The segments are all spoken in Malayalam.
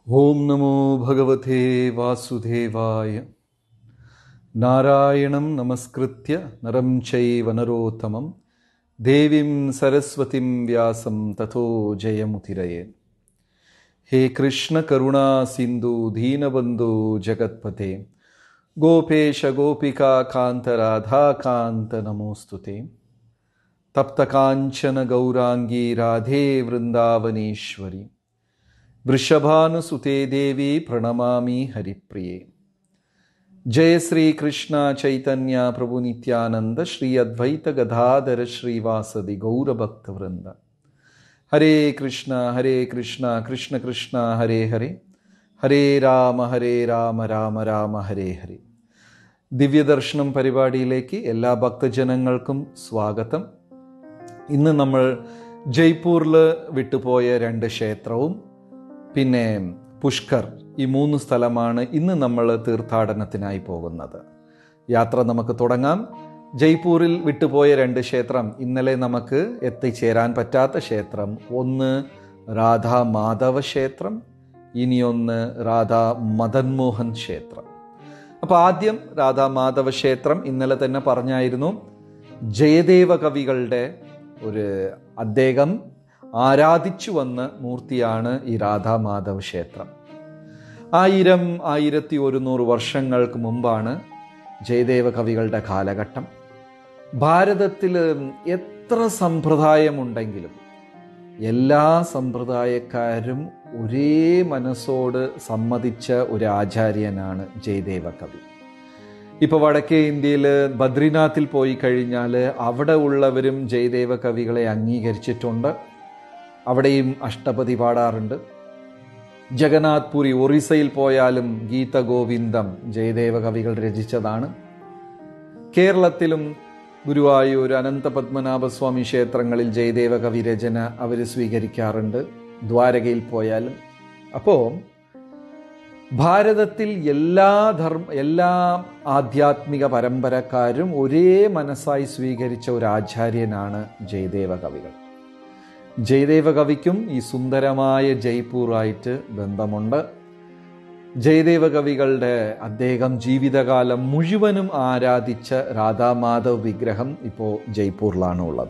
ഓം നമോ ഭഗവതേ വാസുദേവായ നാരായണം നമസ്കൃത്യ നരം ചൈവ നരോത്തമം ദേവീം സരസ്വതിം വ്യാസം തഥോ ജയമുതിരയേൻ ഹേ കൃഷ്ണ കരുണാ സിന്ധു ദീനബന്ധു ജഗത്പതേ ഗോപേശ ഗോപികാ കാന്ത രാധാകാന്ത നമോസ്തുതേ തപ്തകാഞ്ചന ഗൗരാംഗീ രാധേ വൃന്ദാവനീശ്വരി വൃഷഭാനുസുതേ ദേവി പ്രണമാമി ഹരിപ്രിയേ ജയ ശ്രീ കൃഷ്ണ ചൈതന്യ പ്രഭു നിത്യാനന്ദ ശ്രീ അദ്വൈത ഗദാധര ശ്രീവാസതി ഗൗരഭക്തവൃന്ദ ഹരേ കൃഷ്ണ ഹരേ കൃഷ്ണ കൃഷ്ണ കൃഷ്ണ ഹരേ ഹരേ ഹരേ രാമ ഹരേ രാമ രാമ രാമ ഹരേ ഹരേ ദിവ്യദർശനം പരിപാടിയിലേക്ക് എല്ലാ ഭക്തജനങ്ങൾക്കും സ്വാഗതം ഇന്ന് നമ്മൾ ജയ്പൂരിൽ വിട്ടുപോയ രണ്ട് ക്ഷേത്രവും പിന്നെ പുഷ്കർ ഈ മൂന്ന് സ്ഥലമാണ് ഇന്ന് നമ്മൾ തീർത്ഥാടനത്തിനായി പോകുന്നത് യാത്ര നമുക്ക് തുടങ്ങാം ജയ്പൂരിൽ വിട്ടുപോയ രണ്ട് ക്ഷേത്രം ഇന്നലെ നമുക്ക് എത്തിച്ചേരാൻ പറ്റാത്ത ക്ഷേത്രം ഒന്ന് രാധാ മാധവ ക്ഷേത്രം ഇനിയൊന്ന് രാധാ മദൻമോഹൻ ക്ഷേത്രം അപ്പോൾ ആദ്യം രാധാ മാധവ ക്ഷേത്രം ഇന്നലെ തന്നെ പറഞ്ഞായിരുന്നു ജയദേവ കവികളുടെ ഒരു അദ്ദേഹം ആരാധിച്ചു വന്ന മൂർത്തിയാണ് ഈ രാധാമാധവ് ക്ഷേത്രം ആയിരം ആയിരത്തി ഒരുന്നൂറ് വർഷങ്ങൾക്ക് മുമ്പാണ് ജയദേവ കവികളുടെ കാലഘട്ടം ഭാരതത്തിൽ എത്ര സമ്പ്രദായമുണ്ടെങ്കിലും എല്ലാ സമ്പ്രദായക്കാരും ഒരേ മനസ്സോട് സമ്മതിച്ച ഒരു ആചാര്യനാണ് ജയദേവ കവി ഇപ്പോൾ വടക്കേ ഇന്ത്യയിൽ ബദ്രിനാഥിൽ പോയി കഴിഞ്ഞാൽ അവിടെ ഉള്ളവരും ജയദേവ കവികളെ അംഗീകരിച്ചിട്ടുണ്ട് അവിടെയും അഷ്ടപതി പാടാറുണ്ട് ജഗന്നാഥ് പുരി ഒറീസയിൽ പോയാലും ഗീത ഗോവിന്ദം ജയദേവ കവികൾ രചിച്ചതാണ് കേരളത്തിലും ഗുരുവായൂർ അനന്തപത്മനാഭസ്വാമി ക്ഷേത്രങ്ങളിൽ ജയദേവ കവി രചന അവർ സ്വീകരിക്കാറുണ്ട് ദ്വാരകയിൽ പോയാലും അപ്പോൾ ഭാരതത്തിൽ എല്ലാ ധർമ്മ എല്ലാ ആധ്യാത്മിക പരമ്പരക്കാരും ഒരേ മനസ്സായി സ്വീകരിച്ച ഒരു ആചാര്യനാണ് ജയദേവ കവികൾ ജയദേവ കവിക്കും ഈ സുന്ദരമായ ജയ്പൂറായിട്ട് ബന്ധമുണ്ട് ജയദേവ കവികളുടെ അദ്ദേഹം ജീവിതകാലം മുഴുവനും ആരാധിച്ച രാധാമാധവ് വിഗ്രഹം ഇപ്പോൾ ജയ്പൂരിലാണ് ഉള്ളത്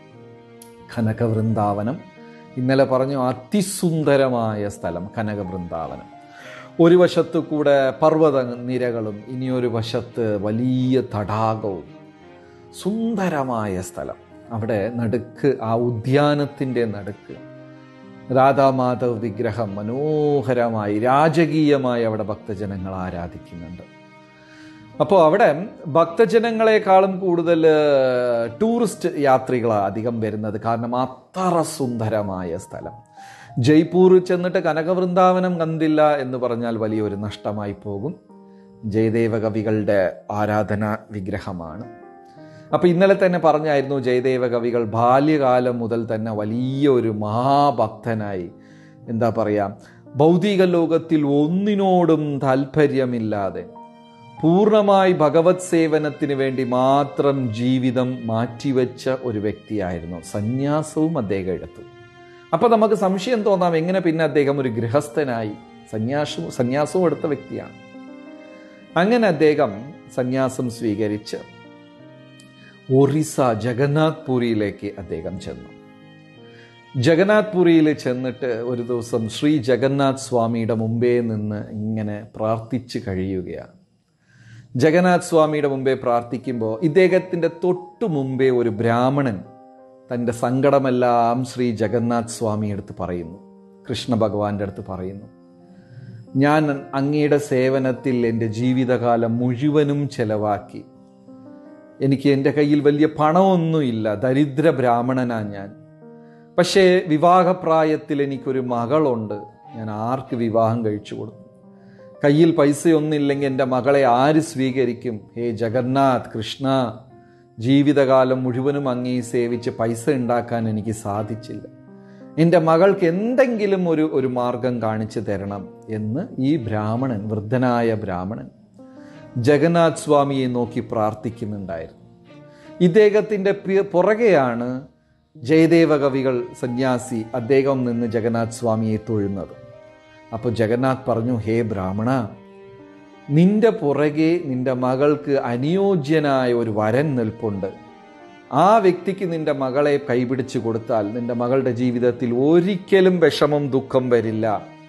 കനകവൃന്ദാവനം ഇന്നലെ പറഞ്ഞു അതിസുന്ദരമായ സ്ഥലം കനകവൃന്ദാവനം ഒരു വശത്തു കൂടെ പർവ്വത നിരകളും ഇനിയൊരു വശത്ത് വലിയ തടാകവും സുന്ദരമായ സ്ഥലം അവിടെ നടുക്ക് ആ ഉദ്യാനത്തിൻ്റെ നടുക്ക് രാധാമാധവ് വിഗ്രഹം മനോഹരമായി രാജകീയമായി അവിടെ ഭക്തജനങ്ങൾ ആരാധിക്കുന്നുണ്ട് അപ്പോൾ അവിടെ ഭക്തജനങ്ങളെക്കാളും കൂടുതൽ ടൂറിസ്റ്റ് യാത്രികളാണ് അധികം വരുന്നത് കാരണം അത്ര സുന്ദരമായ സ്ഥലം ജയ്പൂർ ചെന്നിട്ട് കനകവൃന്ദാവനം കണ്ടില്ല എന്ന് പറഞ്ഞാൽ വലിയൊരു നഷ്ടമായി പോകും ജയദേവ കവികളുടെ ആരാധന വിഗ്രഹമാണ് അപ്പോൾ ഇന്നലെ തന്നെ പറഞ്ഞായിരുന്നു ജയദേവ കവികൾ ബാല്യകാലം മുതൽ തന്നെ വലിയ ഒരു മഹാഭക്തനായി എന്താ പറയുക ഭൗതിക ലോകത്തിൽ ഒന്നിനോടും താല്പര്യമില്ലാതെ പൂർണ്ണമായി ഭഗവത് സേവനത്തിന് വേണ്ടി മാത്രം ജീവിതം മാറ്റിവെച്ച ഒരു വ്യക്തിയായിരുന്നു സന്യാസവും അദ്ദേഹം എടുത്തു അപ്പോൾ നമുക്ക് സംശയം തോന്നാം എങ്ങനെ പിന്നെ അദ്ദേഹം ഒരു ഗൃഹസ്ഥനായി സന്യാസവും സന്യാസവും എടുത്ത വ്യക്തിയാണ് അങ്ങനെ അദ്ദേഹം സന്യാസം സ്വീകരിച്ച് ഒറീസ ജഗന്നാഥ് പുരിയിലേക്ക് അദ്ദേഹം ചെന്നു ജഗന്നാഥ് പുരിയിൽ ചെന്നിട്ട് ഒരു ദിവസം ശ്രീ ജഗന്നാഥ് സ്വാമിയുടെ മുമ്പേ നിന്ന് ഇങ്ങനെ പ്രാർത്ഥിച്ച് കഴിയുകയാണ് ജഗന്നാഥ് സ്വാമിയുടെ മുമ്പേ പ്രാർത്ഥിക്കുമ്പോൾ ഇദ്ദേഹത്തിൻ്റെ തൊട്ടു മുമ്പേ ഒരു ബ്രാഹ്മണൻ തൻ്റെ സങ്കടമെല്ലാം ശ്രീ ജഗന്നാഥ് സ്വാമി അടുത്ത് പറയുന്നു കൃഷ്ണ ഭഗവാന്റെ അടുത്ത് പറയുന്നു ഞാൻ അങ്ങയുടെ സേവനത്തിൽ എൻ്റെ ജീവിതകാലം മുഴുവനും ചെലവാക്കി എനിക്ക് എൻ്റെ കയ്യിൽ വലിയ പണമൊന്നുമില്ല ദരിദ്ര ബ്രാഹ്മണനാണ് ഞാൻ പക്ഷേ വിവാഹപ്രായത്തിൽ എനിക്കൊരു മകളുണ്ട് ഞാൻ ആർക്ക് വിവാഹം കഴിച്ചു കൊടുക്കും കയ്യിൽ പൈസയൊന്നുമില്ലെങ്കിൽ എൻ്റെ മകളെ ആര് സ്വീകരിക്കും ഹേ ജഗന്നാഥ് കൃഷ്ണ ജീവിതകാലം മുഴുവനും അങ്ങേ സേവിച്ച് പൈസ ഉണ്ടാക്കാൻ എനിക്ക് സാധിച്ചില്ല എൻ്റെ മകൾക്ക് എന്തെങ്കിലും ഒരു ഒരു മാർഗം കാണിച്ചു തരണം എന്ന് ഈ ബ്രാഹ്മണൻ വൃദ്ധനായ ബ്രാഹ്മണൻ ജഗന്നാഥ് സ്വാമിയെ നോക്കി പ്രാർത്ഥിക്കുന്നുണ്ടായിരുന്നു ഇദ്ദേഹത്തിൻ്റെ പുറകെയാണ് ജയദേവ കവികൾ സന്യാസി അദ്ദേഹം നിന്ന് ജഗന്നാഥ് സ്വാമിയെ തൊഴുന്നത് അപ്പോൾ ജഗന്നാഥ് പറഞ്ഞു ഹേ ബ്രാഹ്മണ നിന്റെ പുറകെ നിന്റെ മകൾക്ക് അനുയോജ്യനായ ഒരു വരൻ നിൽപ്പുണ്ട് ആ വ്യക്തിക്ക് നിന്റെ മകളെ കൈപിടിച്ചു കൊടുത്താൽ നിന്റെ മകളുടെ ജീവിതത്തിൽ ഒരിക്കലും വിഷമം ദുഃഖം വരില്ല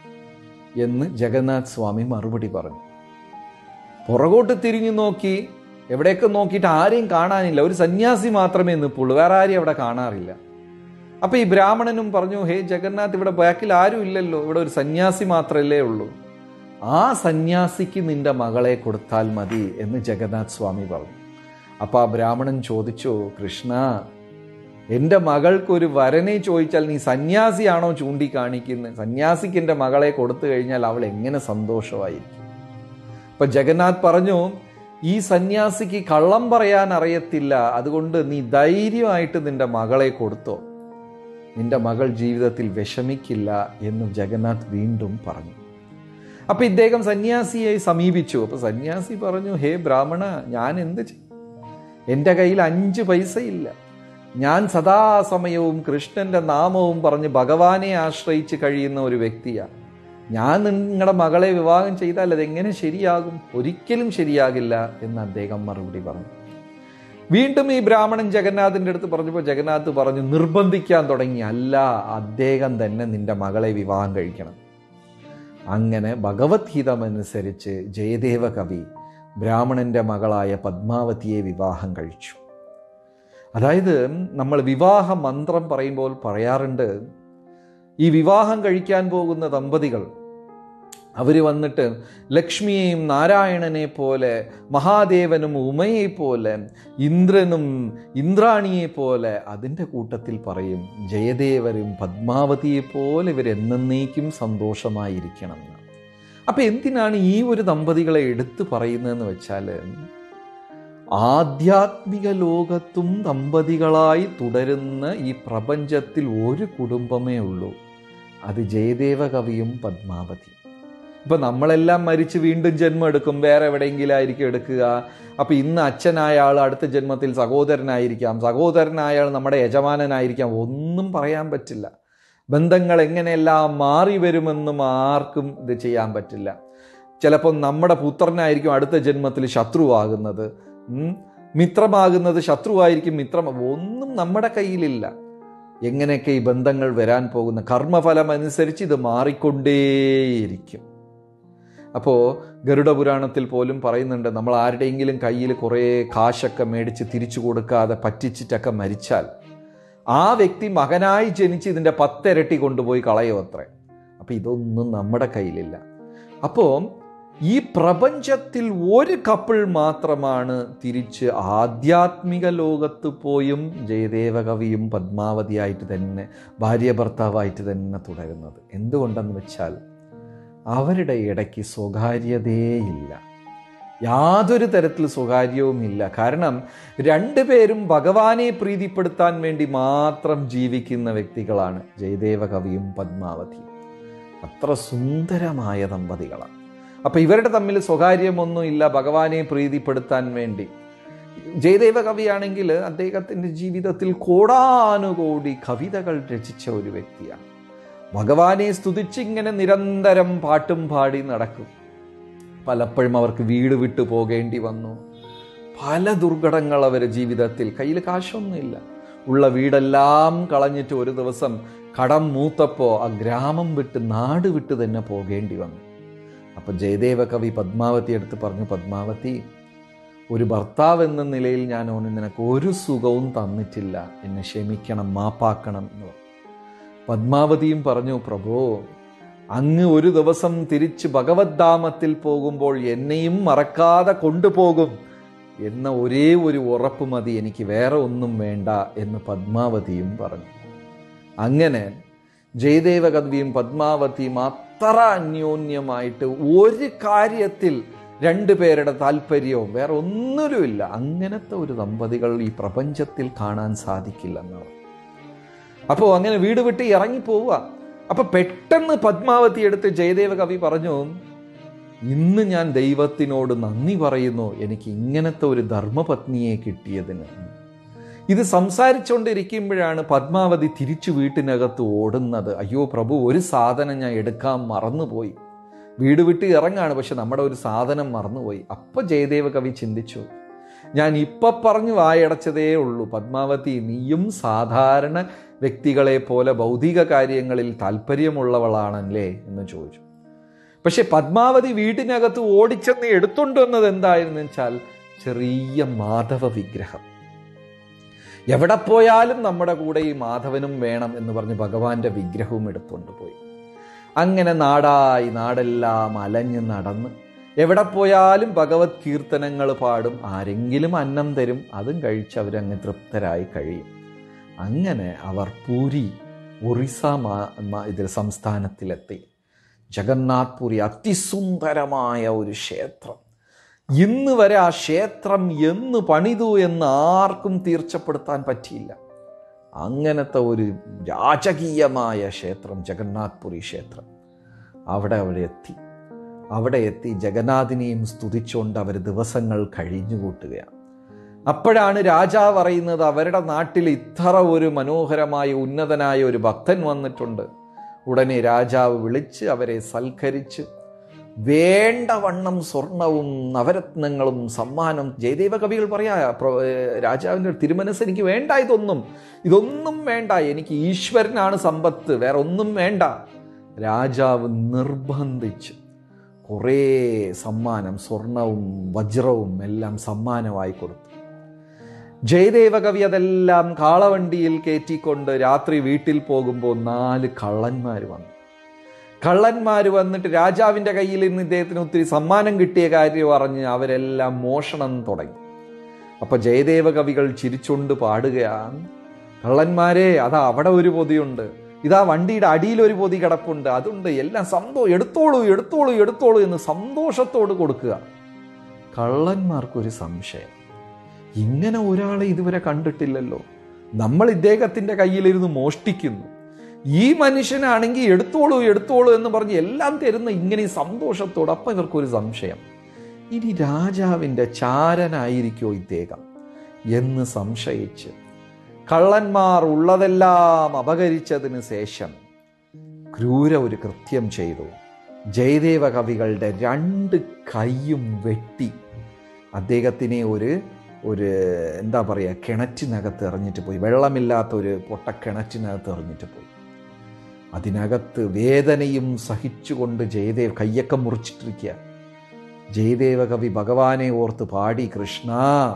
എന്ന് ജഗന്നാഥ് സ്വാമി മറുപടി പറഞ്ഞു പുറകോട്ട് തിരിഞ്ഞു നോക്കി എവിടെയൊക്കെ നോക്കിയിട്ട് ആരെയും കാണാനില്ല ഒരു സന്യാസി മാത്രമേ നിൽപ്പുള്ളൂ വേറെ ആരെയും അവിടെ കാണാറില്ല അപ്പൊ ഈ ബ്രാഹ്മണനും പറഞ്ഞു ഹേ ജഗന്നാഥ് ഇവിടെ ബാക്കിൽ ആരും ഇല്ലല്ലോ ഇവിടെ ഒരു സന്യാസി മാത്രമല്ലേ ഉള്ളൂ ആ സന്യാസിക്ക് നിന്റെ മകളെ കൊടുത്താൽ മതി എന്ന് ജഗന്നാഥ് സ്വാമി പറഞ്ഞു അപ്പൊ ആ ബ്രാഹ്മണൻ ചോദിച്ചു കൃഷ്ണ എൻ്റെ മകൾക്ക് ഒരു വരനെ ചോദിച്ചാൽ നീ സന്യാസിയാണോ ചൂണ്ടിക്കാണിക്കുന്നത് സന്യാസിക്ക് എൻ്റെ മകളെ കൊടുത്തു കഴിഞ്ഞാൽ അവൾ എങ്ങനെ സന്തോഷമായിരിക്കും ഇപ്പൊ ജഗന്നാഥ് പറഞ്ഞു ഈ സന്യാസിക്ക് കള്ളം പറയാൻ അറിയത്തില്ല അതുകൊണ്ട് നീ ധൈര്യമായിട്ട് നിന്റെ മകളെ കൊടുത്തോ നിന്റെ മകൾ ജീവിതത്തിൽ വിഷമിക്കില്ല എന്ന് ജഗന്നാഥ് വീണ്ടും പറഞ്ഞു അപ്പൊ ഇദ്ദേഹം സന്യാസിയെ സമീപിച്ചു അപ്പൊ സന്യാസി പറഞ്ഞു ഹേ ബ്രാഹ്മണ ഞാൻ എന്ത് ചെയ്യും എൻ്റെ കയ്യിൽ അഞ്ച് പൈസയില്ല ഞാൻ സദാസമയവും കൃഷ്ണന്റെ നാമവും പറഞ്ഞ് ഭഗവാനെ ആശ്രയിച്ച് കഴിയുന്ന ഒരു വ്യക്തിയാണ് ഞാൻ നിങ്ങളുടെ മകളെ വിവാഹം ചെയ്താൽ അതെങ്ങനെ ശരിയാകും ഒരിക്കലും ശരിയാകില്ല എന്ന് അദ്ദേഹം മറുപടി പറഞ്ഞു വീണ്ടും ഈ ബ്രാഹ്മണൻ ജഗന്നാഥിന്റെ അടുത്ത് പറഞ്ഞപ്പോൾ ജഗന്നാഥ് പറഞ്ഞു നിർബന്ധിക്കാൻ തുടങ്ങി അല്ല അദ്ദേഹം തന്നെ നിന്റെ മകളെ വിവാഹം കഴിക്കണം അങ്ങനെ ഭഗവത്ഗീതമനുസരിച്ച് ജയദേവ കവി ബ്രാഹ്മണന്റെ മകളായ പത്മാവതിയെ വിവാഹം കഴിച്ചു അതായത് നമ്മൾ വിവാഹ മന്ത്രം പറയുമ്പോൾ പറയാറുണ്ട് ഈ വിവാഹം കഴിക്കാൻ പോകുന്ന ദമ്പതികൾ അവർ വന്നിട്ട് ലക്ഷ്മിയെയും നാരായണനെ പോലെ മഹാദേവനും ഉമയെ പോലെ ഇന്ദ്രനും ഇന്ദ്രാണിയെ പോലെ അതിൻ്റെ കൂട്ടത്തിൽ പറയും ജയദേവരും പത്മാവതിയെ പോലെ ഇവർ എന്നേക്കും സന്തോഷമായിരിക്കണം എന്ന് അപ്പം എന്തിനാണ് ഈ ഒരു ദമ്പതികളെ എടുത്തു പറയുന്നതെന്ന് വെച്ചാൽ ആധ്യാത്മിക ലോകത്തും ദമ്പതികളായി തുടരുന്ന ഈ പ്രപഞ്ചത്തിൽ ഒരു കുടുംബമേ ഉള്ളൂ അത് ജയദേവ കവിയും പത്മാവതി ഇപ്പൊ നമ്മളെല്ലാം മരിച്ച് വീണ്ടും ജന്മം എടുക്കും വേറെ എവിടെയെങ്കിലും ആയിരിക്കും എടുക്കുക അപ്പൊ ഇന്ന് അച്ഛനായ ആൾ അടുത്ത ജന്മത്തിൽ സഹോദരനായിരിക്കാം സഹോദരനായ ആൾ നമ്മുടെ യജമാനനായിരിക്കാം ഒന്നും പറയാൻ പറ്റില്ല ബന്ധങ്ങൾ എങ്ങനെയെല്ലാം മാറി വരുമെന്നും ആർക്കും ഇത് ചെയ്യാൻ പറ്റില്ല ചിലപ്പോൾ നമ്മുടെ പുത്രനായിരിക്കും അടുത്ത ജന്മത്തിൽ ശത്രുവാകുന്നത് ഉം. മിത്രമാകുന്നത് ശത്രുവായിരിക്കും മിത്രം ഒന്നും നമ്മുടെ കയ്യിലില്ല എങ്ങനെയൊക്കെ ഈ ബന്ധങ്ങൾ വരാൻ പോകുന്ന കർമ്മഫലം അനുസരിച്ച് ഇത് മാറിക്കൊണ്ടേയിരിക്കും അപ്പോൾ ഗരുഡ പുരാണത്തിൽ പോലും പറയുന്നുണ്ട് നമ്മൾ ആരുടെയെങ്കിലും കയ്യിൽ കുറേ കാശൊക്കെ മേടിച്ച് തിരിച്ചു കൊടുക്കാതെ പറ്റിച്ചിട്ടൊക്കെ മരിച്ചാൽ ആ വ്യക്തി മകനായി ജനിച്ച് ഇതിൻ്റെ പത്തിരട്ടി കൊണ്ടുപോയി കളയോ അത്രേ അപ്പം ഇതൊന്നും നമ്മുടെ കയ്യിലില്ല അപ്പോൾ ഈ പ്രപഞ്ചത്തിൽ ഒരു കപ്പിൾ മാത്രമാണ് തിരിച്ച് ആധ്യാത്മിക ലോകത്ത് പോയും ജയദേവ കവിയും പത്മാവതിയായിട്ട് തന്നെ ഭാര്യ ഭർത്താവായിട്ട് തന്നെ തുടരുന്നത് എന്തുകൊണ്ടെന്ന് വെച്ചാൽ അവരുടെ ഇടയ്ക്ക് സ്വകാര്യതയേയില്ല യാതൊരു തരത്തിൽ സ്വകാര്യവുമില്ല കാരണം രണ്ടുപേരും ഭഗവാനെ പ്രീതിപ്പെടുത്താൻ വേണ്ടി മാത്രം ജീവിക്കുന്ന വ്യക്തികളാണ് ജയദേവ കവിയും പത്മാവതിയും അത്ര സുന്ദരമായ ദമ്പതികളാണ് അപ്പൊ ഇവരുടെ തമ്മിൽ സ്വകാര്യമൊന്നുമില്ല ഭഗവാനെ പ്രീതിപ്പെടുത്താൻ വേണ്ടി ജയദേവ കവിയാണെങ്കിൽ അദ്ദേഹത്തിന്റെ ജീവിതത്തിൽ കോടാനുകോടി കവിതകൾ രചിച്ച ഒരു വ്യക്തിയാണ് ഭഗവാനെ സ്തുതിച്ചിങ്ങനെ നിരന്തരം പാട്ടും പാടി നടക്കും പലപ്പോഴും അവർക്ക് വീട് വിട്ടു പോകേണ്ടി വന്നു പല ദുർഘടങ്ങൾ അവരുടെ ജീവിതത്തിൽ കയ്യിൽ കാശൊന്നുമില്ല ഉള്ള വീടെല്ലാം കളഞ്ഞിട്ട് ഒരു ദിവസം കടം മൂത്തപ്പോൾ ആ ഗ്രാമം വിട്ട് നാട് വിട്ട് തന്നെ പോകേണ്ടി വന്നു അപ്പം ജയദേവ കവി പത്മാവതി എടുത്ത് പറഞ്ഞു പത്മാവതി ഒരു ഭർത്താവ് എന്ന നിലയിൽ ഞാൻ ഓന് നിനക്ക് ഒരു സുഖവും തന്നിട്ടില്ല എന്നെ ക്ഷമിക്കണം മാപ്പാക്കണം എന്ന് പറഞ്ഞു. പത്മാവതിയും പറഞ്ഞു പ്രഭു അങ്ങ് ഒരു ദിവസം തിരിച്ച് ഭഗവദ്ധാമത്തിൽ പോകുമ്പോൾ എന്നെയും മറക്കാതെ കൊണ്ടുപോകും എന്ന ഒരേ ഒരു ഉറപ്പ് മതി എനിക്ക് വേറെ ഒന്നും വേണ്ട എന്ന് പത്മാവതിയും പറഞ്ഞു അങ്ങനെ ജയദേവ കവിയും പത്മാവതിയും അത്ര അന്യോന്യമായിട്ട് ഒരു കാര്യത്തിൽ രണ്ടുപേരുടെ താല്പര്യവും വേറെ ഒന്നിലുമില്ല അങ്ങനത്തെ ഒരു ദമ്പതികൾ ഈ പ്രപഞ്ചത്തിൽ കാണാൻ സാധിക്കില്ലെന്നാണ് അപ്പോൾ അങ്ങനെ വീട് വിട്ട് ഇറങ്ങി പോവുക അപ്പൊ പെട്ടെന്ന് പത്മാവതി എടുത്ത് ജയദേവ കവി പറഞ്ഞു ഇന്ന് ഞാൻ ദൈവത്തിനോട് നന്ദി പറയുന്നു എനിക്ക് ഇങ്ങനത്തെ ഒരു ധർമ്മപത്നിയെ കിട്ടിയതിന് ഇത് സംസാരിച്ചുകൊണ്ടിരിക്കുമ്പോഴാണ് പത്മാവതി തിരിച്ചു വീട്ടിനകത്ത് ഓടുന്നത് അയ്യോ പ്രഭു ഒരു സാധനം ഞാൻ എടുക്കാൻ മറന്നുപോയി വീട് വിട്ട് ഇറങ്ങാണ് പക്ഷെ നമ്മുടെ ഒരു സാധനം മറന്നുപോയി അപ്പൊ ജയദേവ കവി ചിന്തിച്ചു ഞാൻ ഇപ്പൊ പറഞ്ഞു വായടച്ചതേ ഉള്ളൂ പത്മാവതി നീയും സാധാരണ വ്യക്തികളെ പോലെ ഭൗതിക കാര്യങ്ങളിൽ താല്പര്യമുള്ളവളാണല്ലേ എന്ന് ചോദിച്ചു പക്ഷെ പത്മാവതി വീട്ടിനകത്ത് ഓടിച്ചെന്ന് എടുത്തുകൊണ്ട് വന്നത് എന്തായിരുന്നു വെച്ചാൽ ചെറിയ മാധവ വിഗ്രഹം എവിടെ പോയാലും നമ്മുടെ കൂടെ ഈ മാധവനും വേണം എന്ന് പറഞ്ഞ് ഭഗവാന്റെ വിഗ്രഹവും എടുത്തുകൊണ്ട് പോയി അങ്ങനെ നാടായി നാടെല്ലാം അലഞ്ഞ് നടന്ന് എവിടെ പോയാലും ഭഗവത് കീർത്തനങ്ങൾ പാടും ആരെങ്കിലും അന്നം തരും അതും കഴിച്ച് അവരങ്ങ് തൃപ്തരായി കഴിയും അങ്ങനെ അവർ പൂരി ഒറീസ ഇതിൽ സംസ്ഥാനത്തിലെത്തി ജഗന്നാഥ് പുരി അതിസുന്ദരമായ ഒരു ക്ഷേത്രം ഇന്ന് വരെ ആ ക്ഷേത്രം എന്ന് പണിതു എന്ന് ആർക്കും തീർച്ചപ്പെടുത്താൻ പറ്റിയില്ല അങ്ങനത്തെ ഒരു രാജകീയമായ ക്ഷേത്രം ജഗന്നാഥ് പുരി ക്ഷേത്രം അവിടെ അവിടെ എത്തി അവിടെ എത്തി ജഗന്നാഥിനെയും സ്തുതിച്ചുകൊണ്ട് അവർ ദിവസങ്ങൾ കഴിഞ്ഞുകൂട്ടുകയാണ് അപ്പോഴാണ് രാജാവ് പറയുന്നത് അവരുടെ നാട്ടിൽ ഇത്ര ഒരു മനോഹരമായ ഉന്നതനായ ഒരു ഭക്തൻ വന്നിട്ടുണ്ട് ഉടനെ രാജാവ് വിളിച്ച് അവരെ സൽക്കരിച്ച് വേണ്ടവണ്ണം സ്വർണവും നവരത്നങ്ങളും സമ്മാനം ജയദേവ കവികൾ പറയാ രാജാവിൻ്റെ തിരുമനസ് എനിക്ക് വേണ്ട ഇതൊന്നും ഇതൊന്നും വേണ്ട എനിക്ക് ഈശ്വരനാണ് സമ്പത്ത് വേറെ ഒന്നും വേണ്ട രാജാവ് നിർബന്ധിച്ച് കുറേ സമ്മാനം സ്വർണവും വജ്രവും എല്ലാം സമ്മാനമായി കൊടുത്തു ജയദേവ കവി അതെല്ലാം കാളവണ്ടിയിൽ കയറ്റിക്കൊണ്ട് രാത്രി വീട്ടിൽ പോകുമ്പോൾ നാല് കള്ളന്മാർ വന്നു കള്ളന്മാർ വന്നിട്ട് രാജാവിൻ്റെ കയ്യിൽ നിന്ന് ഇദ്ദേഹത്തിന് ഒത്തിരി സമ്മാനം കിട്ടിയ കാര്യം അറിഞ്ഞ് അവരെല്ലാം മോഷണം തുടങ്ങി അപ്പൊ ജയദേവ കവികൾ ചിരിച്ചുകൊണ്ട് പാടുകയാണ് കള്ളന്മാരെ അതാ അവിടെ ഒരു പൊതിയുണ്ട് ഇതാ വണ്ടിയുടെ അടിയിൽ ഒരു പൊതി കിടപ്പുണ്ട് അതുണ്ട് എല്ലാം സന്തോ എടുത്തോളൂ എടുത്തോളൂ എടുത്തോളൂ എന്ന് സന്തോഷത്തോട് കൊടുക്കുക കള്ളന്മാർക്കൊരു സംശയം ഇങ്ങനെ ഒരാളെ ഇതുവരെ കണ്ടിട്ടില്ലല്ലോ നമ്മൾ ഇദ്ദേഹത്തിൻ്റെ കയ്യിലിരുന്ന് മോഷ്ടിക്കുന്നു ഈ മനുഷ്യനാണെങ്കിൽ എടുത്തോളൂ എടുത്തോളൂ എന്ന് പറഞ്ഞ് എല്ലാം തരുന്ന ഇങ്ങനെ സന്തോഷത്തോടെ അപ്പം ഇവർക്കൊരു സംശയം ഇനി രാജാവിൻ്റെ ചാരനായിരിക്കോ ഇദ്ദേഹം എന്ന് സംശയിച്ച് കള്ളന്മാർ ഉള്ളതെല്ലാം അപകരിച്ചതിന് ശേഷം ക്രൂര ഒരു കൃത്യം ചെയ്തു ജയദേവ കവികളുടെ രണ്ട് കൈയും വെട്ടി അദ്ദേഹത്തിനെ ഒരു ഒരു എന്താ പറയുക കിണറ്റിനകത്ത് എറിഞ്ഞിട്ട് പോയി വെള്ളമില്ലാത്ത ഒരു പൊട്ട കിണറ്റിനകത്ത് എറിഞ്ഞിട്ട് പോയി അതിനകത്ത് വേദനയും സഹിച്ചുകൊണ്ട് ജയദേവ് കയ്യൊക്കെ മുറിച്ചിട്ടിരിക്കുക ജയദേവ കവി ഭഗവാനെ ഓർത്ത് പാടി കൃഷ്ണ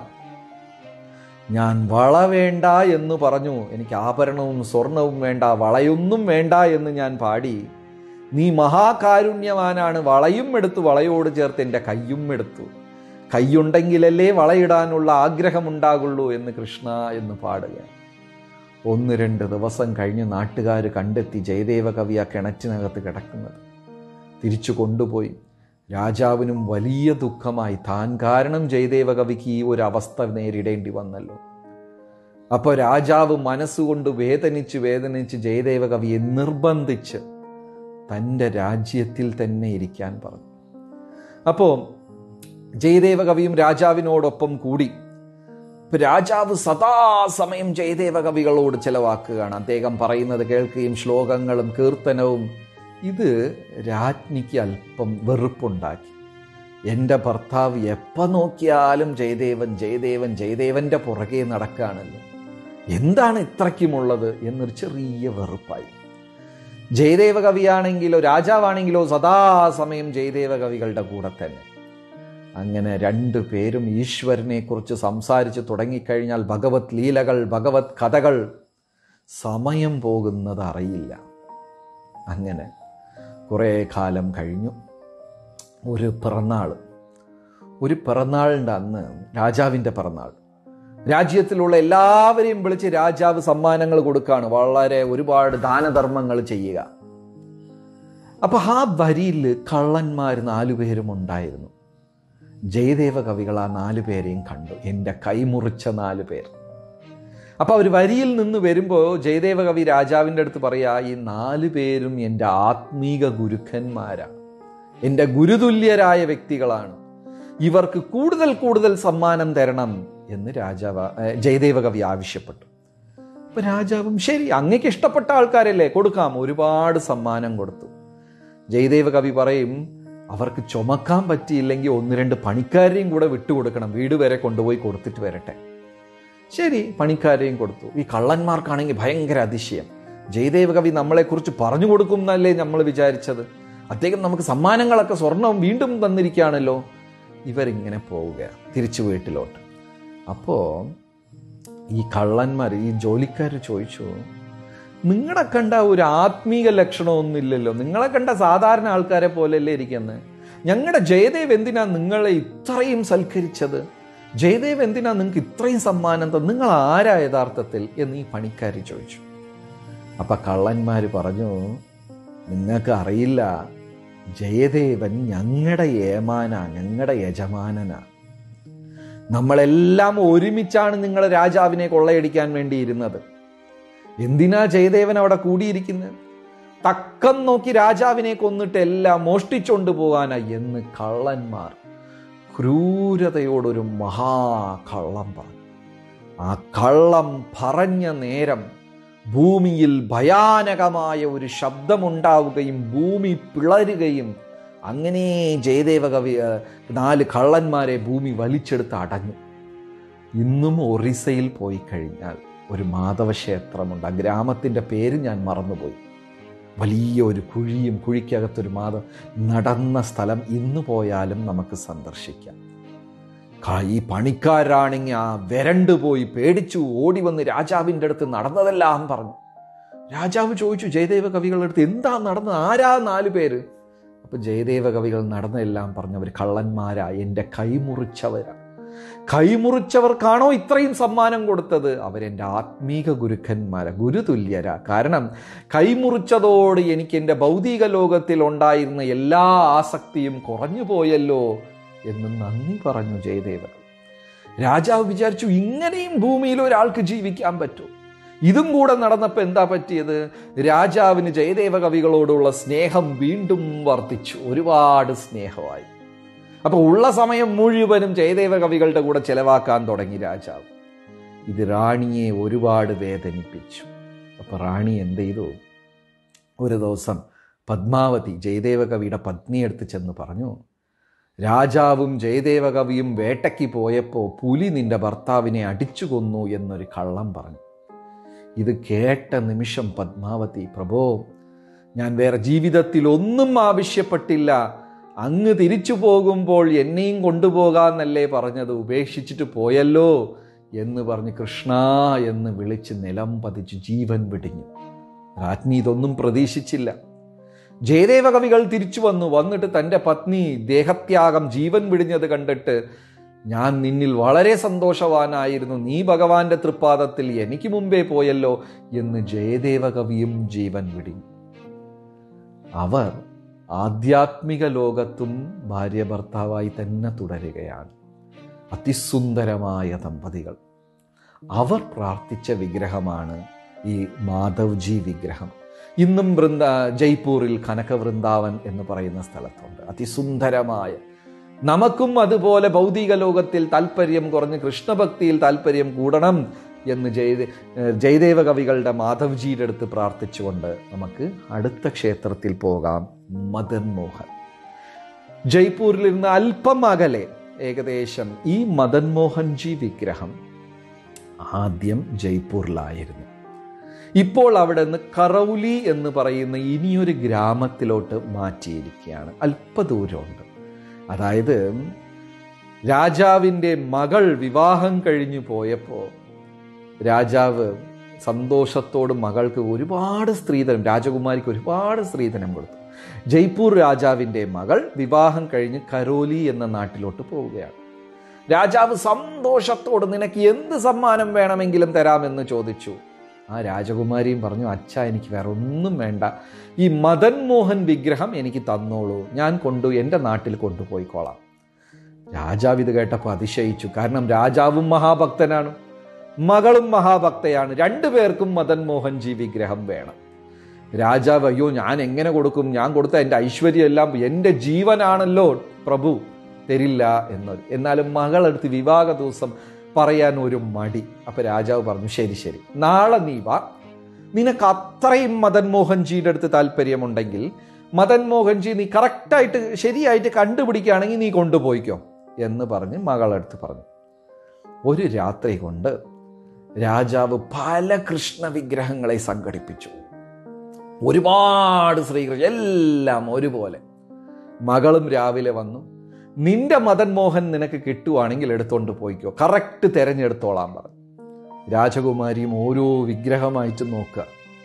ഞാൻ വള വേണ്ട എന്ന് പറഞ്ഞു എനിക്ക് ആഭരണവും സ്വർണവും വേണ്ട വളയൊന്നും വേണ്ട എന്ന് ഞാൻ പാടി നീ മഹാകാരുണ്യവാനാണ് വളയും എടുത്തു വളയോട് ചേർത്ത് എൻ്റെ കയ്യും എടുത്തു കൈയുണ്ടെങ്കിലല്ലേ വളയിടാനുള്ള ആഗ്രഹമുണ്ടാകുള്ളൂ എന്ന് കൃഷ്ണ എന്ന് പാടുക ഒന്ന് രണ്ട് ദിവസം കഴിഞ്ഞ് നാട്ടുകാർ കണ്ടെത്തി ജയദേവ കവി ആ കിണറ്റിനകത്ത് കിടക്കുന്നത് തിരിച്ചു കൊണ്ടുപോയി രാജാവിനും വലിയ ദുഃഖമായി താൻ കാരണം ജയദേവ കവിക്ക് ഈ ഒരു അവസ്ഥ നേരിടേണ്ടി വന്നല്ലോ അപ്പോൾ രാജാവ് മനസ്സുകൊണ്ട് വേദനിച്ച് വേദനിച്ച് ജയദേവ കവിയെ നിർബന്ധിച്ച് തൻ്റെ രാജ്യത്തിൽ തന്നെ ഇരിക്കാൻ പറഞ്ഞു അപ്പോൾ ജയദേവ കവിയും രാജാവിനോടൊപ്പം കൂടി രാജാവ് സദാസമയം ജയദേവ കവികളോട് ചില വാക്കുകളാണ് അദ്ദേഹം പറയുന്നത് കേൾക്കുകയും ശ്ലോകങ്ങളും കീർത്തനവും ഇത് രാജ്ഞിക്ക് അല്പം വെറുപ്പുണ്ടാക്കി എൻ്റെ ഭർത്താവ് എപ്പോൾ നോക്കിയാലും ജയദേവൻ ജയദേവൻ ജയദേവൻ്റെ പുറകെ നടക്കുകയാണല്ലോ എന്താണ് ഇത്രയ്ക്കുമുള്ളത് എന്നൊരു ചെറിയ വെറുപ്പായി ജയദേവ കവിയാണെങ്കിലോ രാജാവാണെങ്കിലോ സദാസമയം ജയദേവ കവികളുടെ കൂടെ തന്നെ അങ്ങനെ രണ്ടു പേരും ഈശ്വരനെ കുറിച്ച് സംസാരിച്ച് തുടങ്ങിക്കഴിഞ്ഞാൽ ഭഗവത് ലീലകൾ ഭഗവത് കഥകൾ സമയം പോകുന്നത് അറിയില്ല അങ്ങനെ കുറേ കാലം കഴിഞ്ഞു ഒരു പിറന്നാൾ ഒരു പിറന്നാളിൻ്റെ അന്ന് രാജാവിൻ്റെ പിറന്നാൾ രാജ്യത്തിലുള്ള എല്ലാവരെയും വിളിച്ച് രാജാവ് സമ്മാനങ്ങൾ കൊടുക്കുകയാണ് വളരെ ഒരുപാട് ദാനധർമ്മങ്ങൾ ചെയ്യുക അപ്പൊ ആ വരിയിൽ കള്ളന്മാർ നാലുപേരും ഉണ്ടായിരുന്നു ജയദേവ കവികൾ ആ നാലു പേരെയും കണ്ടു എൻ്റെ കൈമുറിച്ച നാല് പേർ അപ്പൊ അവർ വരിയിൽ നിന്ന് വരുമ്പോൾ ജയദേവ കവി രാജാവിൻ്റെ അടുത്ത് പറയാ ഈ നാല് പേരും എൻ്റെ ആത്മീക ഗുരുക്കന്മാരാണ് എൻ്റെ ഗുരുതുല്യരായ വ്യക്തികളാണ് ഇവർക്ക് കൂടുതൽ കൂടുതൽ സമ്മാനം തരണം എന്ന് രാജാവ് ജയദേവ കവി ആവശ്യപ്പെട്ടു അപ്പൊ രാജാവും ശരി അങ്ങക്ക് ഇഷ്ടപ്പെട്ട ആൾക്കാരല്ലേ കൊടുക്കാം ഒരുപാട് സമ്മാനം കൊടുത്തു ജയദേവ കവി പറയും അവർക്ക് ചുമക്കാൻ പറ്റിയില്ലെങ്കിൽ ഒന്ന് രണ്ട് പണിക്കാരെയും കൂടെ വിട്ടുകൊടുക്കണം വീട് വരെ കൊണ്ടുപോയി കൊടുത്തിട്ട് വരട്ടെ ശരി പണിക്കാരെയും കൊടുത്തു ഈ കള്ളന്മാർക്കാണെങ്കിൽ ഭയങ്കര അതിശയം ജയദേവ കവി നമ്മളെക്കുറിച്ച് പറഞ്ഞു കൊടുക്കും എന്നല്ലേ നമ്മൾ വിചാരിച്ചത് അദ്ദേഹം നമുക്ക് സമ്മാനങ്ങളൊക്കെ സ്വർണം വീണ്ടും തന്നിരിക്കുകയാണല്ലോ ഇവരിങ്ങനെ പോവുക തിരിച്ചു വീട്ടിലോട്ട് അപ്പോൾ ഈ കള്ളന്മാർ ഈ ജോലിക്കാർ ചോദിച്ചു നിങ്ങളെ കണ്ട ഒരു ആത്മീക ലക്ഷണമൊന്നുമില്ലല്ലോ നിങ്ങളെ കണ്ട സാധാരണ ആൾക്കാരെ പോലെയല്ലേ ഇരിക്കുന്നത് ഞങ്ങളുടെ ജയദേവ് എന്തിനാ നിങ്ങളെ ഇത്രയും സൽക്കരിച്ചത് ജയദേവ് എന്തിനാ നിങ്ങൾക്ക് ഇത്രയും സമ്മാനം തന്നത് നിങ്ങൾ ആരാ യഥാർത്ഥത്തിൽ എന്ന് ഈ പണിക്കാർ ചോദിച്ചു അപ്പൊ കള്ളന്മാർ പറഞ്ഞു നിങ്ങൾക്ക് അറിയില്ല ജയദേവൻ ഞങ്ങളുടെ ഏമാന ഞങ്ങളുടെ യജമാനനാ നമ്മളെല്ലാം ഒരുമിച്ചാണ് നിങ്ങളെ രാജാവിനെ കൊള്ളയടിക്കാൻ വേണ്ടി ഇരുന്നത് എന്തിനാ ജയദേവൻ അവിടെ കൂടിയിരിക്കുന്നത് തക്കം നോക്കി രാജാവിനെ കൊന്നിട്ട് എല്ലാം മോഷ്ടിച്ചോണ്ട് പോകാനാ എന്ന് കള്ളന്മാർ ക്രൂരതയോടൊരു മഹാകള്ളം പറഞ്ഞു ആ കള്ളം പറഞ്ഞ നേരം ഭൂമിയിൽ ഭയാനകമായ ഒരു ശബ്ദമുണ്ടാവുകയും ഭൂമി പിളരുകയും അങ്ങനെ ജയദേവ കവി ഏഹ്, നാല് കള്ളന്മാരെ ഭൂമി വലിച്ചെടുത്ത് അടഞ്ഞു ഇന്നും ഒറീസയിൽ പോയി കഴിഞ്ഞാൽ ഒരു മാധവ ക്ഷേത്രമുണ്ട് ആ ഗ്രാമത്തിൻ്റെ പേര് ഞാൻ മറന്നുപോയി വലിയ ഒരു കുഴിയും കുഴിക്കകത്തൊരു മാധവ നടന്ന സ്ഥലം ഇന്ന് പോയാലും നമുക്ക് സന്ദർശിക്കാം ക- ഈ പണിക്കാരാണെങ്കിൽ ആ വരണ്ടു പോയി പേടിച്ചു ഓടി വന്ന് രാജാവിൻ്റെ അടുത്ത് നടന്നതെല്ലാം പറഞ്ഞു രാജാവ് ചോദിച്ചു ജയദേവ കവികളുടെ അടുത്ത് എന്താ നടന്നത് ആരാ നാല് പേര് അപ്പൊ ജയദേവ കവികൾ നടന്നെല്ലാം പറഞ്ഞവർ കള്ളന്മാരാ എൻ്റെ കൈമുറിച്ചവരാ കൈമുറിച്ചവർക്കാണോ ഇത്രയും സമ്മാനം കൊടുത്തത് അവരെൻ്റെ ആത്മീക ഗുരുക്കന്മാരാ ഗുരുതുല്യരാ കാരണം കൈമുറിച്ചതോട് എനിക്ക് എൻ്റെ ഭൗതിക ലോകത്തിൽ ഉണ്ടായിരുന്ന എല്ലാ ആസക്തിയും കുറഞ്ഞു പോയല്ലോ എന്ന് നന്ദി പറഞ്ഞു ജയദേവ രാജാവ് വിചാരിച്ചു ഇങ്ങനെയും ഭൂമിയിൽ ഒരാൾക്ക് ജീവിക്കാൻ പറ്റും ഇതും കൂടെ നടന്നപ്പോൾ എന്താ പറ്റിയത് രാജാവിന് ജയദേവ കവികളോടുള്ള സ്നേഹം വീണ്ടും വർദ്ധിച്ചു ഒരുപാട് സ്നേഹമായി അപ്പൊ ഉള്ള സമയം മുഴുവനും ജയദേവ കവികളുടെ കൂടെ ചെലവാക്കാൻ തുടങ്ങി രാജാവ് ഇത് റാണിയെ ഒരുപാട് വേദനിപ്പിച്ചു അപ്പൊ റാണി എന്ത് ചെയ്തു ഒരു ദിവസം പത്മാവതി ജയദേവ കവിയുടെ പത്നിയെടുത്ത് ചെന്ന് പറഞ്ഞു രാജാവും ജയദേവ കവിയും വേട്ടയ്ക്ക് പോയപ്പോൾ പുലി നിന്റെ ഭർത്താവിനെ അടിച്ചു കൊന്നു എന്നൊരു കള്ളം പറഞ്ഞു ഇത് കേട്ട നിമിഷം പത്മാവതി പ്രഭോ ഞാൻ വേറെ ജീവിതത്തിൽ ഒന്നും ആവശ്യപ്പെട്ടില്ല അങ്ങ് തിരിച്ചു പോകുമ്പോൾ എന്നെയും കൊണ്ടുപോകാന്നല്ലേ പറഞ്ഞത് ഉപേക്ഷിച്ചിട്ട് പോയല്ലോ എന്ന് പറഞ്ഞ് കൃഷ്ണ എന്ന് വിളിച്ച് നിലം പതിച്ച് ജീവൻ വെടിഞ്ഞു രാജ്ഞി ഇതൊന്നും പ്രതീക്ഷിച്ചില്ല ജയദേവ കവികൾ തിരിച്ചു വന്നു വന്നിട്ട് തൻ്റെ പത്നി ദേഹത്യാഗം ജീവൻ വിടിഞ്ഞത് കണ്ടിട്ട് ഞാൻ നിന്നിൽ വളരെ സന്തോഷവാനായിരുന്നു നീ ഭഗവാന്റെ തൃപ്പാദത്തിൽ എനിക്ക് മുമ്പേ പോയല്ലോ എന്ന് ജയദേവ കവിയും ജീവൻ വിടിഞ്ഞു അവർ ആധ്യാത്മിക ലോകത്തും ഭാര്യ ഭർത്താവായി തന്നെ തുടരുകയാണ് അതിസുന്ദരമായ ദമ്പതികൾ അവർ പ്രാർത്ഥിച്ച വിഗ്രഹമാണ് ഈ മാധവ്ജി വിഗ്രഹം ഇന്നും വൃന്ദ ജയ്പൂരിൽ കനക വൃന്ദാവൻ എന്ന് പറയുന്ന സ്ഥലത്തുണ്ട് അതിസുന്ദരമായ നമുക്കും അതുപോലെ ഭൗതിക ലോകത്തിൽ താല്പര്യം കുറഞ്ഞ് കൃഷ്ണഭക്തിയിൽ താല്പര്യം കൂടണം എന്ന് ജയ ജയദേവ കവികളുടെ മാധവ്ജിയുടെ അടുത്ത് പ്രാർത്ഥിച്ചുകൊണ്ട് നമുക്ക് അടുത്ത ക്ഷേത്രത്തിൽ പോകാം മദൻ മോഹൻ ജയ്പൂരിൽ നിന്ന് അല്പം അകലെ ഏകദേശം ഈ മദൻ മോഹൻജി വിഗ്രഹം ആദ്യം ജയ്പൂരിലായിരുന്നു ഇപ്പോൾ അവിടെ നിന്ന് കറൗലി എന്ന് പറയുന്ന ഇനിയൊരു ഗ്രാമത്തിലോട്ട് മാറ്റിയിരിക്കുകയാണ് അല്പദൂരമുണ്ട് അതായത് രാജാവിൻ്റെ മകൾ വിവാഹം കഴിഞ്ഞു പോയപ്പോൾ രാജാവ് സന്തോഷത്തോട് മകൾക്ക് ഒരുപാട് സ്ത്രീധനം രാജകുമാരിക്ക് ഒരുപാട് സ്ത്രീധനം കൊടുത്തു ജയ്പൂർ രാജാവിൻ്റെ മകൾ വിവാഹം കഴിഞ്ഞ് കരോലി എന്ന നാട്ടിലോട്ട് പോവുകയാണ് രാജാവ് സന്തോഷത്തോട് നിനക്ക് എന്ത് സമ്മാനം വേണമെങ്കിലും തരാമെന്ന് ചോദിച്ചു ആ രാജകുമാരിയും പറഞ്ഞു അച്ഛ എനിക്ക് വേറെ ഒന്നും വേണ്ട ഈ മദൻ മോഹൻ വിഗ്രഹം എനിക്ക് തന്നോളൂ ഞാൻ കൊണ്ടു എൻ്റെ നാട്ടിൽ കൊണ്ടുപോയിക്കോളാം രാജാവ് ഇത് കേട്ടപ്പോൾ അതിശയിച്ചു കാരണം രാജാവും മഹാഭക്തനാണ് മകളും മഹാഭക്തയാണ് രണ്ടുപേർക്കും മദൻ മോഹൻജി വിഗ്രഹം വേണം രാജാവ് അയ്യോ ഞാൻ എങ്ങനെ കൊടുക്കും ഞാൻ കൊടുത്ത എൻ്റെ ഐശ്വര്യം എല്ലാം എൻ്റെ ജീവനാണല്ലോ പ്രഭു തരില്ല എന്നൊരു എന്നാലും മകളെടുത്ത് വിവാഹ ദിവസം പറയാൻ ഒരു മടി അപ്പൊ രാജാവ് പറഞ്ഞു ശരി ശരി നാളെ നീ വാ നിനക്ക് അത്രയും മദൻ മോഹൻജിയുടെ അടുത്ത് താല്പര്യമുണ്ടെങ്കിൽ മദൻ മോഹൻജി നീ കറക്റ്റായിട്ട് ശരിയായിട്ട് കണ്ടുപിടിക്കുകയാണെങ്കിൽ നീ കൊണ്ടുപോയിക്കോ എന്ന് പറഞ്ഞ് മകളടുത്ത് പറഞ്ഞു ഒരു രാത്രി കൊണ്ട് രാജാവ് പല കൃഷ്ണ വിഗ്രഹങ്ങളെ സംഘടിപ്പിച്ചു ഒരുപാട് ശ്രീകൃഷ്ണ എല്ലാം ഒരുപോലെ മകളും രാവിലെ വന്നു നിന്റെ മദൻ മോഹൻ നിനക്ക് കിട്ടുവാണെങ്കിൽ എടുത്തോണ്ട് പോയിക്കോ കറക്റ്റ് തെരഞ്ഞെടുത്തോളാൻ പറഞ്ഞു രാജകുമാരിയും ഓരോ വിഗ്രഹമായിട്ട് നോക്കുക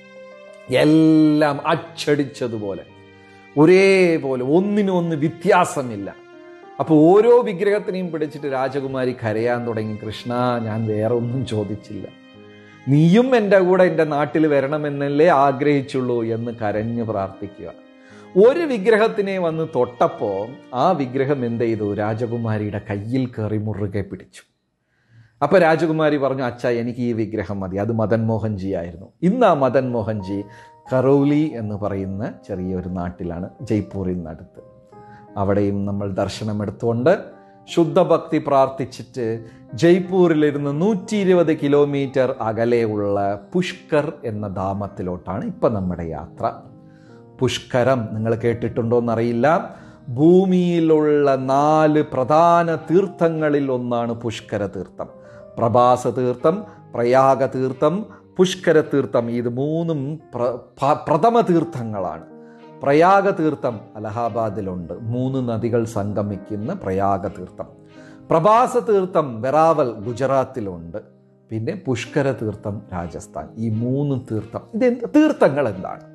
എല്ലാം അച്ചടിച്ചതുപോലെ ഒരേപോലെ ഒന്നിനൊന്ന് വ്യത്യാസമില്ല അപ്പോൾ ഓരോ വിഗ്രഹത്തിനെയും പിടിച്ചിട്ട് രാജകുമാരി കരയാൻ തുടങ്ങി കൃഷ്ണ ഞാൻ വേറെ ഒന്നും ചോദിച്ചില്ല നീയും എൻ്റെ കൂടെ എൻ്റെ നാട്ടിൽ വരണമെന്നല്ലേ ആഗ്രഹിച്ചുള്ളൂ എന്ന് കരഞ്ഞു പ്രാർത്ഥിക്കുക ഒരു വിഗ്രഹത്തിനെ വന്ന് തൊട്ടപ്പോൾ ആ വിഗ്രഹം എന്ത് ചെയ്തു രാജകുമാരിയുടെ കയ്യിൽ കയറി മുറുകെ പിടിച്ചു അപ്പൊ രാജകുമാരി പറഞ്ഞു അച്ഛ എനിക്ക് ഈ വിഗ്രഹം മതി അത് മദൻ മോഹൻജി ആയിരുന്നു ഇന്ന് ആ മദൻ മോഹൻജി കറൗലി എന്ന് പറയുന്ന ചെറിയൊരു നാട്ടിലാണ് ജയ്പൂരിനടുത്ത് അവിടെയും നമ്മൾ ദർശനം എടുത്തുകൊണ്ട് ശുദ്ധഭക്തി പ്രാർത്ഥിച്ചിട്ട് ജയ്പൂരിലിരുന്ന് നൂറ്റി ഇരുപത് കിലോമീറ്റർ അകലെയുള്ള പുഷ്കർ എന്ന ധാമത്തിലോട്ടാണ് ഇപ്പം നമ്മുടെ യാത്ര പുഷ്കരം നിങ്ങൾ കേട്ടിട്ടുണ്ടോ എന്നറിയില്ല ഭൂമിയിലുള്ള നാല് പ്രധാന തീർത്ഥങ്ങളിൽ ഒന്നാണ് പുഷ്കര തീർത്ഥം പ്രഭാസ തീർത്ഥം പ്രയാഗ തീർത്ഥം പുഷ്കര തീർത്ഥം ഇത് മൂന്നും പ്ര- പ- പ്രഥമ തീർത്ഥങ്ങളാണ് പ്രയാഗ തീർത്ഥം അലഹാബാദിലുണ്ട് മൂന്ന് നദികൾ സംഗമിക്കുന്ന പ്രയാഗ തീർത്ഥം പ്രഭാസ തീർത്ഥം വെറാവൽ ഗുജറാത്തിലുണ്ട് പിന്നെ പുഷ്കര തീർത്ഥം രാജസ്ഥാൻ ഈ മൂന്ന് തീർത്ഥം ഇതെന്ത് തീർത്ഥങ്ങൾ എന്താണ്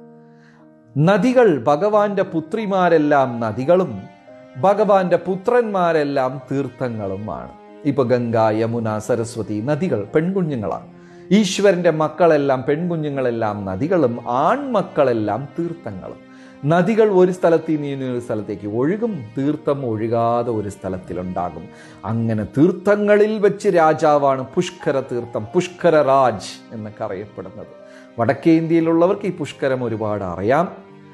നദികൾ ഭഗവാന്റെ പുത്രിമാരെല്ലാം നദികളും ഭഗവാന്റെ പുത്രന്മാരെല്ലാം തീർത്ഥങ്ങളുമാണ് ഇപ്പൊ ഗംഗ യമുന സരസ്വതി നദികൾ പെൺകുഞ്ഞുങ്ങളാണ് ഈശ്വരന്റെ മക്കളെല്ലാം പെൺകുഞ്ഞുങ്ങളെല്ലാം നദികളും ആൺമക്കളെല്ലാം തീർത്ഥങ്ങളും നദികൾ ഒരു സ്ഥലത്ത് നിന്ന് ഇനി ഒരു സ്ഥലത്തേക്ക് ഒഴുകും തീർത്ഥം ഒഴുകാതെ ഒരു സ്ഥലത്തിലുണ്ടാകും അങ്ങനെ തീർത്ഥങ്ങളിൽ വെച്ച് രാജാവാണ് പുഷ്കര തീർത്ഥം പുഷ്കര രാജ് എന്നൊക്കെ അറിയപ്പെടുന്നത് വടക്കേ ഇന്ത്യയിലുള്ളവർക്ക് ഈ പുഷ്കരം ഒരുപാട് അറിയാം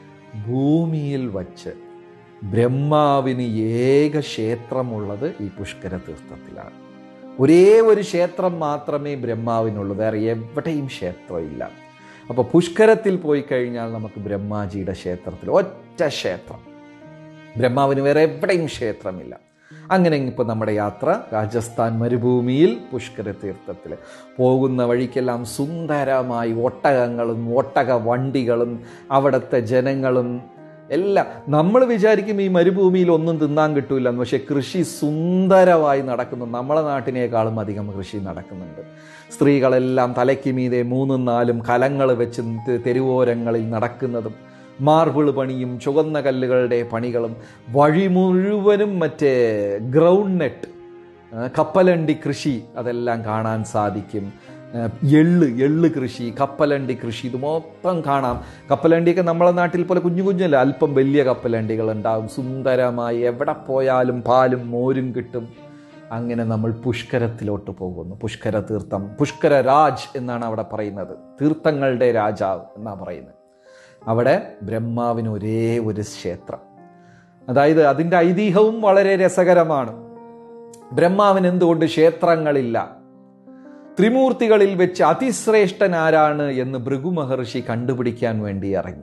ഭൂമിയിൽ വച്ച് ബ്രഹ്മാവിന് ഏക ക്ഷേത്രമുള്ളത് ഈ പുഷ്കര തീർത്ഥത്തിലാണ് ഒരേ ഒരു ക്ഷേത്രം മാത്രമേ ബ്രഹ്മാവിനുള്ളൂ വേറെ എവിടെയും ക്ഷേത്രമില്ല അപ്പോൾ പുഷ്കരത്തിൽ പോയി കഴിഞ്ഞാൽ നമുക്ക് ബ്രഹ്മാജിയുടെ ക്ഷേത്രത്തിൽ ഒറ്റ ക്ഷേത്രം ബ്രഹ്മാവിന് വേറെ എവിടെയും ക്ഷേത്രമില്ല അങ്ങനെ ഇപ്പോൾ നമ്മുടെ യാത്ര രാജസ്ഥാൻ മരുഭൂമിയിൽ പുഷ്കര തീർത്ഥത്തിൽ പോകുന്ന വഴിക്കെല്ലാം സുന്ദരമായി ഒട്ടകങ്ങളും ഒട്ടക വണ്ടികളും അവിടുത്തെ ജനങ്ങളും എല്ലാം നമ്മൾ വിചാരിക്കും ഈ മരുഭൂമിയിൽ ഒന്നും തിന്നാൻ കിട്ടൂല പക്ഷെ കൃഷി സുന്ദരമായി നടക്കുന്നു നമ്മളെ നാട്ടിനേക്കാളും അധികം കൃഷി നടക്കുന്നുണ്ട് സ്ത്രീകളെല്ലാം തലയ്ക്ക് മീതെ മൂന്നും നാലും കലങ്ങൾ വെച്ച് തെ- തെരുവോരങ്ങളിൽ നടക്കുന്നതും മാർബിൾ പണിയും ചുവന്ന കല്ലുകളുടെ പണികളും വഴി മുഴുവനും മറ്റേ ഗ്രൗണ്ട് നെറ്റ് ആ, കപ്പലണ്ടി കൃഷി അതെല്ലാം കാണാൻ സാധിക്കും ആ, എള്ള് എള്ള് കൃഷി കപ്പലണ്ടി കൃഷി ഇത് മൊത്തം കാണാം കപ്പലണ്ടിയൊക്കെ നമ്മളെ നാട്ടിൽ പോലെ കുഞ്ഞു കുഞ്ഞല്ല അല്പം വലിയ കപ്പലണ്ടികൾ ഉണ്ടാവും സുന്ദരമായി എവിടെ പോയാലും പാലും മോരും കിട്ടും അങ്ങനെ നമ്മൾ പുഷ്കരത്തിലോട്ട് പോകുന്നു പുഷ്കര തീർത്ഥം പുഷ്കര രാജ് എന്നാണ് അവിടെ പറയുന്നത് തീർത്ഥങ്ങളുടെ രാജാവ് എന്നാണ് പറയുന്നത് അവിടെ ബ്രഹ്മാവിന് ഒരേ ഒരു ക്ഷേത്രം അതായത് അതിൻ്റെ ഐതിഹ്യവും വളരെ രസകരമാണ് ബ്രഹ്മാവിന് എന്തുകൊണ്ട് ക്ഷേത്രങ്ങളില്ല ത്രിമൂർത്തികളിൽ വെച്ച് അതിശ്രേഷ്ഠൻ ആരാണ് എന്ന് ഭൃഗു മഹർഷി കണ്ടുപിടിക്കാൻ വേണ്ടി ഇറങ്ങി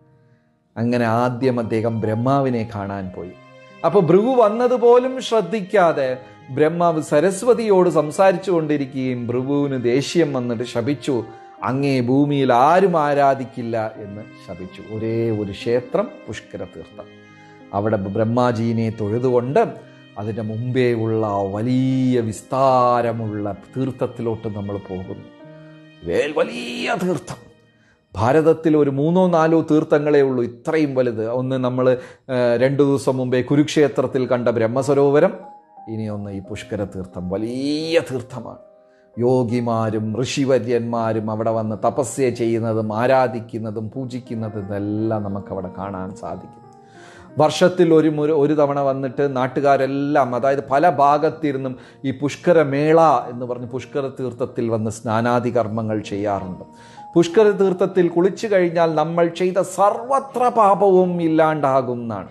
അങ്ങനെ ആദ്യം അദ്ദേഹം ബ്രഹ്മാവിനെ കാണാൻ പോയി അപ്പൊ ഭൃഗു വന്നതുപോലും ശ്രദ്ധിക്കാതെ ബ്രഹ്മാവ് സരസ്വതിയോട് സംസാരിച്ചു കൊണ്ടിരിക്കുകയും ഭൃഗുവിന് ദേഷ്യം വന്നിട്ട് ശപിച്ചു അങ്ങേ ഭൂമിയിൽ ആരും ആരാധിക്കില്ല എന്ന് ശപിച്ചു ഒരേ ഒരു ക്ഷേത്രം പുഷ്കര തീർത്ഥം അവിടെ ബ്രഹ്മാജീനെ തൊഴുതുകൊണ്ട് അതിൻ്റെ മുമ്പേ ഉള്ള ആ വലിയ വിസ്താരമുള്ള തീർത്ഥത്തിലോട്ട് നമ്മൾ പോകുന്നു വേൽ വലിയ തീർത്ഥം ഭാരതത്തിൽ ഒരു മൂന്നോ നാലോ തീർത്ഥങ്ങളേ ഉള്ളൂ ഇത്രയും വലുത് ഒന്ന് നമ്മൾ രണ്ടു ദിവസം മുമ്പേ കുരുക്ഷേത്രത്തിൽ കണ്ട ബ്രഹ്മസരോവരം ഇനി ഒന്ന് ഈ പുഷ്കര തീർത്ഥം വലിയ തീർത്ഥമാണ് യോഗിമാരും ഋഷിവര്യന്മാരും അവിടെ വന്ന് തപസ്യ ചെയ്യുന്നതും ആരാധിക്കുന്നതും പൂജിക്കുന്നതും ഇതെല്ലാം നമുക്കവിടെ കാണാൻ സാധിക്കും വർഷത്തിൽ ഒരു മുര ഒരു തവണ വന്നിട്ട് നാട്ടുകാരെല്ലാം അതായത് പല ഭാഗത്തിരുന്നും ഈ പുഷ്കര മേള എന്ന് പറഞ്ഞ് പുഷ്കര തീർത്ഥത്തിൽ വന്ന് സ്നാനാദി കർമ്മങ്ങൾ ചെയ്യാറുണ്ട് പുഷ്കര തീർത്ഥത്തിൽ കുളിച്ചു കഴിഞ്ഞാൽ നമ്മൾ ചെയ്ത സർവത്ര പാപവും ഇല്ലാണ്ടാകും എന്നാണ്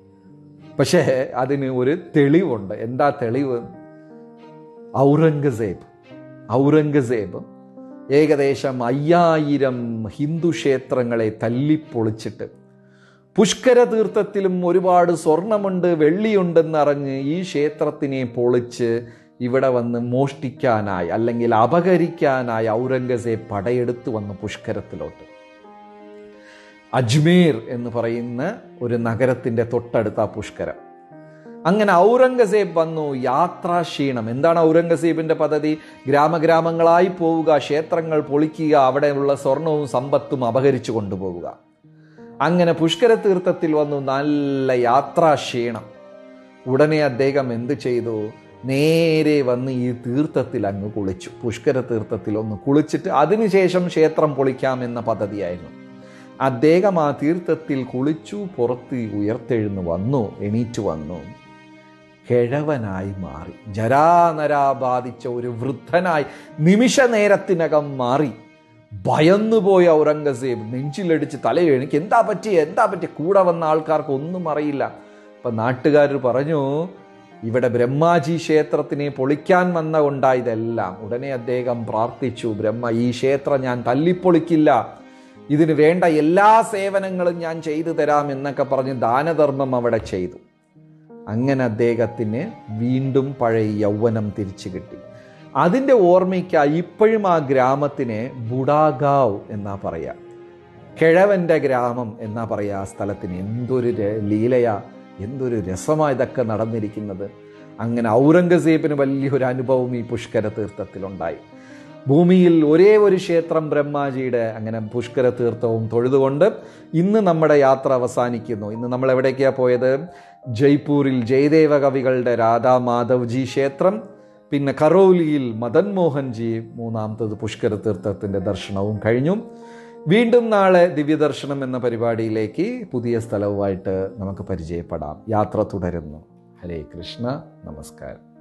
പക്ഷേ അതിന് ഒരു തെളിവുണ്ട് എന്താ തെളിവ് ഔറംഗസേബ് ഔറംഗസേബ് ഏകദേശം അയ്യായിരം ഹിന്ദു ക്ഷേത്രങ്ങളെ തല്ലിപ്പൊളിച്ചിട്ട് പുഷ്കര തീർത്ഥത്തിലും ഒരുപാട് സ്വർണമുണ്ട് വെള്ളിയുണ്ടെന്നറിഞ്ഞ് ഈ ക്ഷേത്രത്തിനെ പൊളിച്ച് ഇവിടെ വന്ന് മോഷ്ടിക്കാനായി അല്ലെങ്കിൽ അപഹരിക്കാനായി ഔറംഗസേബ് പടയെടുത്ത് വന്നു പുഷ്കരത്തിലോട്ട് അജ്മീർ എന്ന് പറയുന്ന ഒരു നഗരത്തിൻ്റെ തൊട്ടടുത്ത പുഷ്കരം അങ്ങനെ ഔറംഗസേബ് വന്നു യാത്രാക്ഷീണം എന്താണ് ഔറംഗസേബിന്റെ പദ്ധതി ഗ്രാമഗ്രാമങ്ങളായി പോവുക ക്ഷേത്രങ്ങൾ പൊളിക്കുക അവിടെയുള്ള സ്വർണവും സമ്പത്തും അപഹരിച്ചു കൊണ്ടുപോവുക അങ്ങനെ പുഷ്കര തീർത്ഥത്തിൽ വന്നു നല്ല യാത്രാക്ഷീണം ഉടനെ അദ്ദേഹം എന്ത് ചെയ്തു നേരെ വന്ന് ഈ തീർത്ഥത്തിൽ അങ്ങ് കുളിച്ചു പുഷ്കര തീർത്ഥത്തിൽ ഒന്ന് കുളിച്ചിട്ട് അതിനുശേഷം ക്ഷേത്രം പൊളിക്കാമെന്ന പദ്ധതിയായിരുന്നു അദ്ദേഹം ആ തീർത്ഥത്തിൽ കുളിച്ചു പുറത്ത് ഉയർത്തെഴുന്നു വന്നു എണീറ്റ് വന്നു കിഴവനായി മാറി ജരാനരാ ബാധിച്ച ഒരു വൃദ്ധനായി നിമിഷ നേരത്തിനകം മാറി ഭയന്നുപോയ ഔറംഗസേബ് നെഞ്ചിലടിച്ച് തലയോ എനിക്ക് എന്താ പറ്റി എന്താ പറ്റി കൂടെ വന്ന ആൾക്കാർക്ക് ഒന്നും അറിയില്ല അപ്പൊ നാട്ടുകാർ പറഞ്ഞു ഇവിടെ ബ്രഹ്മാജി ക്ഷേത്രത്തിനെ പൊളിക്കാൻ വന്ന കൊണ്ടായതെല്ലാം ഉടനെ അദ്ദേഹം പ്രാർത്ഥിച്ചു ബ്രഹ്മ ഈ ക്ഷേത്രം ഞാൻ തല്ലിപ്പൊളിക്കില്ല ഇതിന് വേണ്ട എല്ലാ സേവനങ്ങളും ഞാൻ ചെയ്തു തരാം എന്നൊക്കെ പറഞ്ഞ് ദാനധർമ്മം അവിടെ ചെയ്തു അങ്ങനെ അദ്ദേഹത്തിന് വീണ്ടും പഴയ യൗവനം തിരിച്ചു കിട്ടി അതിൻ്റെ ഓർമ്മയ്ക്കായി ഇപ്പോഴും ആ ഗ്രാമത്തിനെ ബുഡാഗാവ് എന്നാ പറയാ കിഴവന്റെ ഗ്രാമം എന്നാ പറയാ ആ സ്ഥലത്തിന് എന്തൊരു ര- ലീലയാ എന്തൊരു രസമാണ് ഇതൊക്കെ നടന്നിരിക്കുന്നത് അങ്ങനെ ഔറംഗസേബിന് വലിയൊരു അനുഭവം ഈ പുഷ്കര തീർത്ഥത്തിലുണ്ടായി ഭൂമിയിൽ ഒരേ ഒരു ക്ഷേത്രം ബ്രഹ്മാജിയുടെ അങ്ങനെ പുഷ്കര തീർത്ഥവും തൊഴുതുകൊണ്ട് ഇന്ന് നമ്മുടെ യാത്ര അവസാനിക്കുന്നു ഇന്ന് നമ്മൾ എവിടേക്കാണ് പോയത് ജയ്പൂരിൽ ജയദേവ കവികളുടെ രാധാ മാധവ്ജി ക്ഷേത്രം പിന്നെ കറോലിയിൽ മദൻ മോഹൻജി മൂന്നാമത്തത് പുഷ്കര തീർത്ഥത്തിൻ്റെ ദർശനവും കഴിഞ്ഞു വീണ്ടും നാളെ ദിവ്യദർശനം എന്ന പരിപാടിയിലേക്ക് പുതിയ സ്ഥലവുമായിട്ട് നമുക്ക് പരിചയപ്പെടാം യാത്ര തുടരുന്നു ഹരേ കൃഷ്ണ നമസ്കാരം